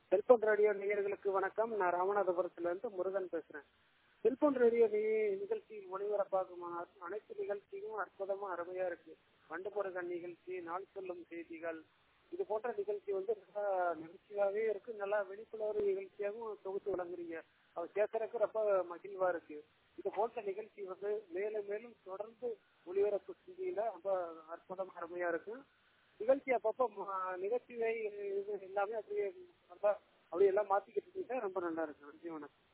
cellphone radio நேயர்களுக்கு வணக்கம் நான் ராமநாதபுரத்துல இருந்து முருகன் பேசுறேன் செல்போன் ரேடியோ நி- நிகழ்ச்சியில் ஒளிபரப்பாகும் அ- அனைத்து நிகழ்ச்சியும் அற்புதமா அருமையா இருக்கு வண்டுபுறகன் நிகழ்ச்சி நாள் சொல்லும் செய்திகள் இது போன்ற நிகழ்ச்சி வந்து நல்லா நிகழ்ச்சியாவே இருக்கு நல்லா விழிப்புணர்வு நிகழ்ச்சியாகவும் தொகுத்து வழங்குறீங்க அவர் கேட்கறதுக்கு ரொம்ப மகிழ்வா இருக்கு இது போன்ற நிகழ்ச்சி வந்து மேலும் மேலும் தொடர்ந்து ஒளிபரப்பு செஞ்சீங்கன்னா ரொம்ப அற்புதமா அருமையா இருக்கு நிகழ்ச்சி அப்பப்போ ம- நிகழ்ச்சியை இது எல்லாமே அப்படியே நல்லா அப்படியே எல்லாம் மாத்திக்கிட்டு இருக்கீங்க ரொம்ப நல்லா இருக்கு நன்றி வணக்கம்